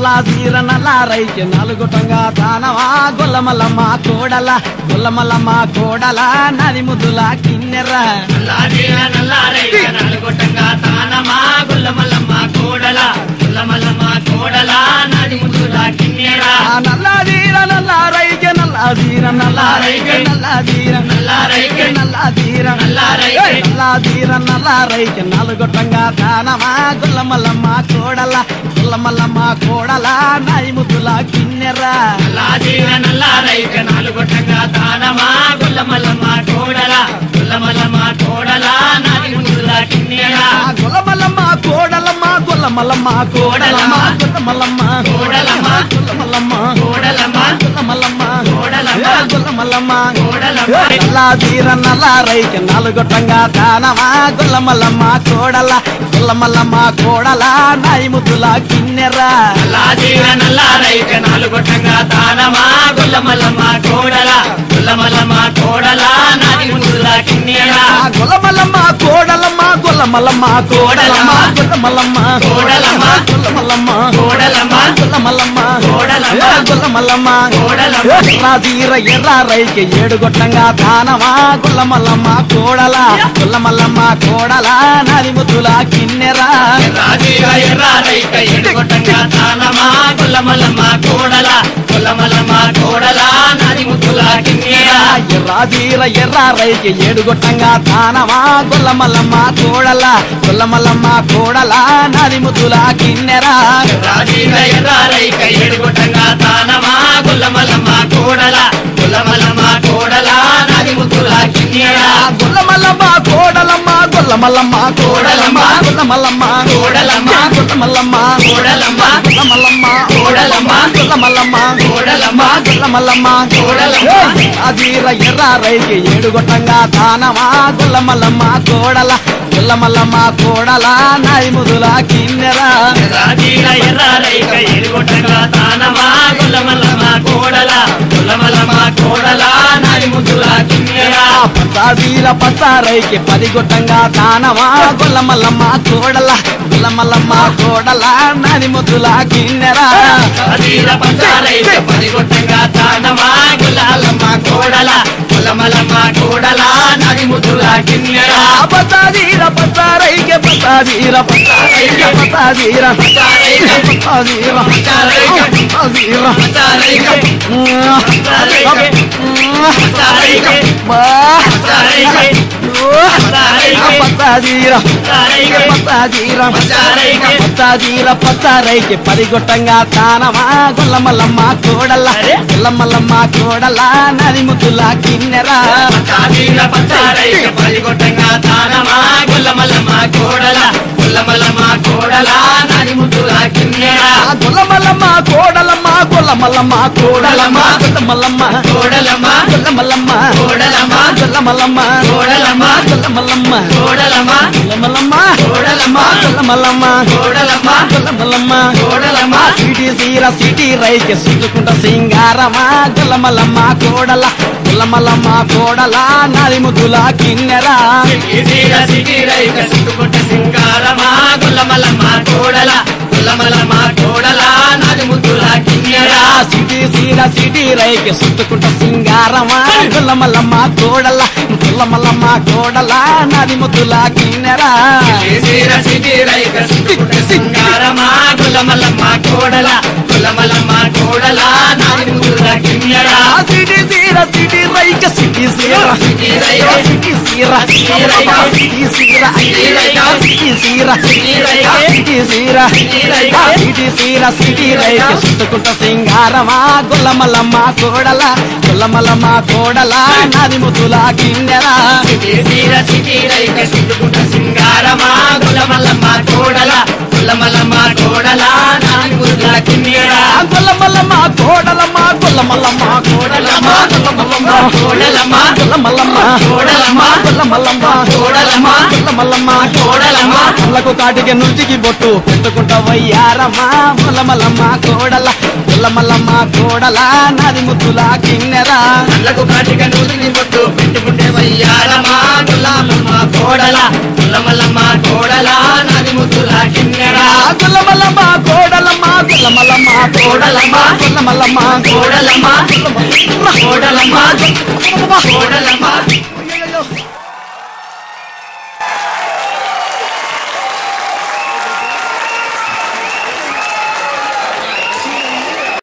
నల్లా జీర నల్లా రైకి నలుగుటంగా తానవా గొల్లమల్లమ్మ కోడల గొల్లమల్లమ్మ కోడల నది ముద్దుల కిన్నెర నల్లాజీల నల్లారైక నలుగొట్టంగా తానమా గుల్లమల్లమ్మ కోడల గుల్లమల్లమ్మ కోడల నది ముద్దుల కిన్నెరా ఆ నల్లా జీర నల్లా రైకి నల్లా జీర నల్లా రైకి నల్లా జీర నల్లా రైకి నల్లా జీర నల్లా రైకి నల్లా జీర నల్లా రైకి నలుగుటంగా తానవా గొల్లమల్లమ్మ కోడల గొల్లమల్లమ్మ కోడల నది ముద్దుల కిన్నెర నల్లాజీల నల్లారైక నలుగొట్టంగా తానమా గుల్లమల్లమ్మ కోడల గుల్లమల్లమ్మ కోడల నది ముద్దుల కిన్నెరా ఆ గొల్లమల్లమ్మ కోడలమ్మ గొల్లమల్లమ్మ కోడలమ్మ గొల్లమల్లమ్మ కోడలమ్మ గొల్లమల్లమ్మ కోడలమ్మ గొల్లమల్లమ్మ కోడలమ్మ ఏ గొల్లమల్లమ్మ కోడలమ్మ నల్లా తీర నల్లా రైకి నలుగొట్టంగా తానమా గొల్లమల్లమ్మ కోడల గొల్లమల్లమ్మ కోడల నాయి ముద్దుల కిన్నెరా నల్లాజీల నల్లారైక నలుగొట్టంగా తానమా గుల్లమల్లమ్మ కోడల గుల్లమల్లమ్మ కోడల నది ముద్దుల కిన్నెరా ఆ గొల్లమల్లమ్మ కోడలమ్మ గొల్లమల్లమ్మ కోడలమ్మ గొల్లమల్లమ్మ కోడలమ్మ గొల్లమల్లమ్మ కోడలమ్మ గొల్లమల్లమ్మ కోడలమ్మ ఏ గొల్లమల్లమ్మ కోడలమ్మ ఎర్ర తీర ఎర్ర రైకి ఏడు గొట్టంగా తానమా గుల్లమల్లమ్మ కోడల గుల్లమల్లమ్మ కోడల నది ముద్దుల కిన్నెరా రాజీవ ఎర్రారైక ఎడుగొట్టంగా తానమా గుల్లమల్లమ్మ కోడల గుల్లమల్లమ్మ కోడల నది ముద్దుల కిన్నెరా ఎర్ర తీర ఎర్ర రైకి ఏడు గొట్టంగా తానమా గుల్లమల్లమ్మ కోడల గుల్లమల్లమ్మ కోడల నది ముద్దుల కిన్నెరా రాజీవ ఎర్రారైక ఎడుగొట్టంగా తానమా గుల్లమల్లమ్మ కోడల గుల్లమల్లమ్మ కోడల నది ముద్దుల కిన్నెరా గుల్లమల్లమ్మ కోడలమ్మ గుల్లమల్లమ్మ కోడలమ్మ గుల్లమల్లమ్మ కోడలమ్మ గుల్లమల్లమ్మ కోడలమ్మ గుల్లమల్లమ్మ కోడలమ్మ గుల్లమల్లమ్మ కోడలమ్మ గుల్లమల్లమ్మ కోడలమ్మ అదీర ఎర్ర రైకి ఏడు గొట్టంగా తానమా గుల్లమల్లమ్మ కోడల గుల్లమల్లమ్మ కోడల నాయి ముదుల కిన్నెరా రాజీల ఎర్రారైక ఎడుగొట్టంగా తానమా గుల్లమల్లమ్మ కోడల గుల్లమల్లమ్మ కోడల నది ముద్దుల కిన్నెరా పచ్చాదీర పచ్చారైకి పది గొట్టంగా తానమా గుల్లమల్లమ్మ కోడల గుల్లమల్లమ్మ కోడల నాది ముద్దుల కిన్నెరా రాజీల పంచారైక పదిగొట్టంగా తానమా గుల్లమల్లమ్మ కోడల గుల్లమల్లమ్మ కోడల నది ముద్దుల కిన్నెరా పచ్చాదీర పచ్చారైకి పచ్చాదీర పచ్చారైకి పచ్చాదీర పంచారైక పచ్చాదీర పంచారైక పచ్చాదీర పంచారైక పంచారైక పంచారైక పచ్చాదీర పంచారైక పచ్చాదీర పంచారైక పచ్చాదీర పచ్చారైకి పరిగొట్టంగా తానమా గుల్లమల్లమ్మ కోడల గుల్లమల్లమ్మ కోడల నది ముద్దుల కిన్నెరా పంచాదీల పంచారైక పదిగొట్టంగా తానమా గుల్లమల్లమ్మ కోడల గుల్లమల్లమ్మ కోడల నది ముద్దుల కిన్నెరా ఆ గుల్లమల్లమ్మ కోడలమ్మ గుల్లమల్లమ్మ కోడలమ్మ గుల్లమల్లమ్మ కోడలమ్మ గుల్లమల్లమ్మ కోడలమ్మ గుల్లమల్లమ్మ కోడలమ్మ గుల్లమల్లమ్మ కోడలమ్మ గుల్లమల్లమ్మ కోడలమ్మ గుల్లమల్లమ్మ కోడలమ్మ గుల్లమల్లమ్మ కోడలమ్మ సిటీ సీర సిటీ రైకి సుట్టుకుంట సింగారమా గుల్లమల్లమ్మ కోడల గుల్లమల్లమ్మ కోడల నది ముద్దుల కిన్నెరా సిటీల సిటీరైక చుట్టుకుంట సింగారమా గుల్లమల్లమ్మ కోడల గుల్లమల్లమ్మ కోడల నది ముద్దుల కిన్నెరా ఆ సిటీ సీర సిటీ రైకి సుట్టుకుంట సింగారమా గుల్లమల్లమ్మ కోడల గుల్లమల్లమ్మ కోడల నది ముద్దుల కిన్నెరా సిటీల సిటీరైక చుట్టుకుంట సింగారమా గుల్లమల్లమ్మ కోడల గుల్లమల్లమ్మ కోడల నది ముద్దుల కిన్నెరా ఆ సిటీ సీర సిటీ రైకి సిటీ సీర సిటీ రైక సిటీ సీర సిటీ రైక సిటీ సీర సిటీ రైక సిటీ సీర సిటీ రైక సిటీ సీర సిటీ రైక సిటీ సీర సిటీ రైకి చుట్టుకుంట సింగారమా గుల్లమల్లమ్మ కోడల గుల్లమల్లమ్మ కోడల నది ముద్దుల కిన్నెరా సిటీల సిటీరైక చుట్టుకుంట సింగారమా గుల్లమల్లమ్మ కోడల గుల్లమల్లమ్మ కోడల నది ముద్దుల కిన్నెరా ఆ గుల్లమల్లమ్మ కోడలమ్మ గుల్లమల్లమ్మ కోడలమ్మ గుల్లమల్లమ్మ కోడలమ్మ గుల్లమల్లమ్మ కోడలమ్మ గుల్లమల్లమ్మ కోడలమ్మ గుల్లమల్లమ్మ కోడలమ్మ కళ్ళకు కాటికి నుల్టికి బొట్టు పెట్టుకుంటా వయ్యారమ్మా ముల్లమల్లమ్మ కోడల గుల్లమల్లమ్మ కోడల నది ముద్దుల కిన్నెరా కళ్ళకు కాటిక నూతిని పొట్టు పెట్టుకుంటే వయ్యారమా గుల్లమల్లమ్మ కోడల గుల్లమల్లమ్మ కోడల నది ముద్దుల కిన్నెరా ఆ గుల్లమల్లమ్మ కోడలమ్మ గుల్లమల్లమ్మ మల్లమ్మ కోడలమ్మ గొల్ల మల్లమ్మ కోడలమ్మ కోడలమ్మ కోడలమ్మ